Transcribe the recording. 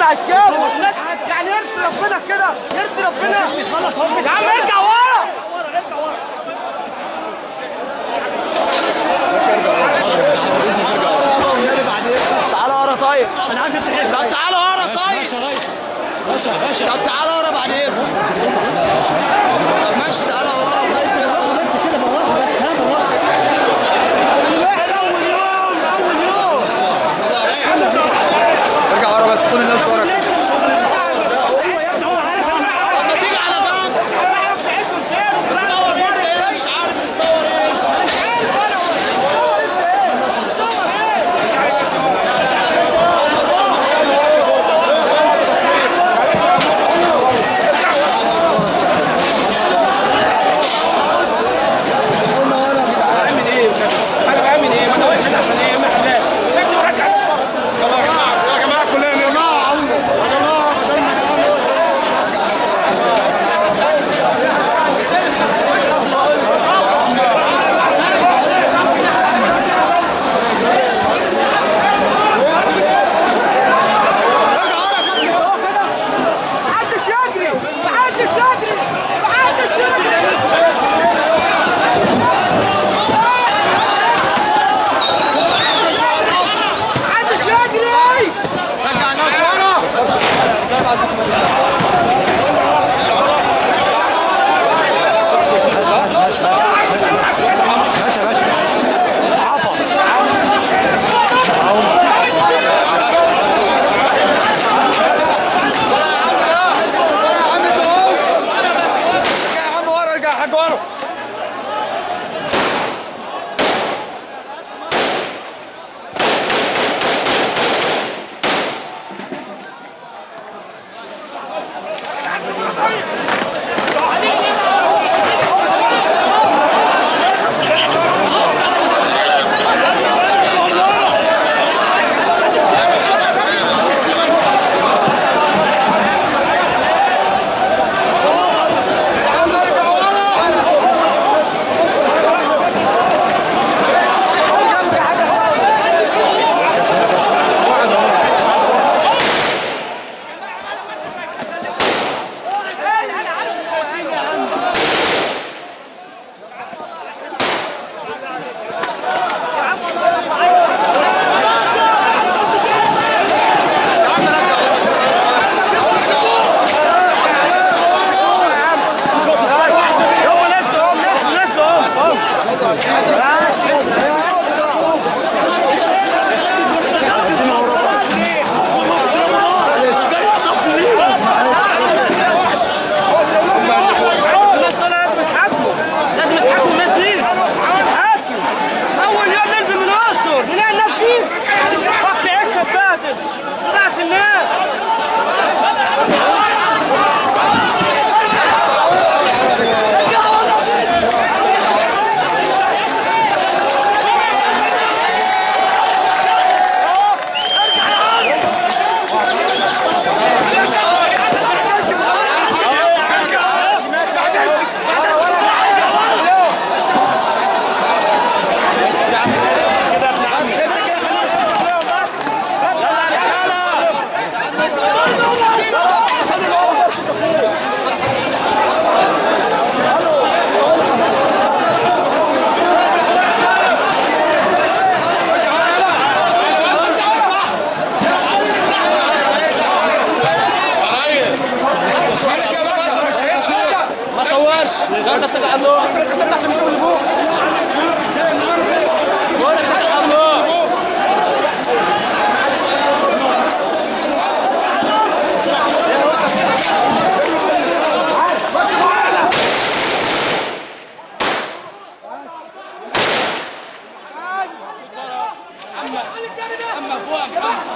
بتاعت كام يعني يرضي ربنا كده يرضي ربنا مش بيخلص هو يا عم ارجع ورا تعالى ورا طيب انا عارف الصحيح طب تعالى ورا طيب باشا باشا طب تعالى ورا بعد اذنك طب ماشي تعالى ورا طيب بس كده بالراحه بس ها بالراحه الواحد اول يوم اول يوم ارجع ورا بس كل الناس ورا لما تيجي على جنب انا عارف تعيش قدامه تصور ايه مش عارف تصور ايه مش عارف انا تصور انت ايه تصور ايه بعمل ايه انا بعمل ايه ما انا واقف هنا عشان ايه ما حلال سيبني ورجع يا جماعه يا جماعه كلنا يا جماعه يا جماعه بدل ما نعمل محدش يجري محدش يجري محدش يجري محدش يجري رجع الناس ورا ورا يا عم انت اهو ارجع يا عم ورا ارجع يا حاج ورا يا عم ارجع ورا يا عم رجع ورا هو ناس لهم ناس ناس لهم الناس دول لازم يتحاكموا لازم يتحاكموا الناس دي يتحاكموا اول يوم ننزل من الاقصر نلاقي الناس دي وقت عيشنا اتبهدل طلعت الناس ما صورش لا ده اتكل على الله عشان مش اللي فوق بقول لك اتكل على الله اما فوق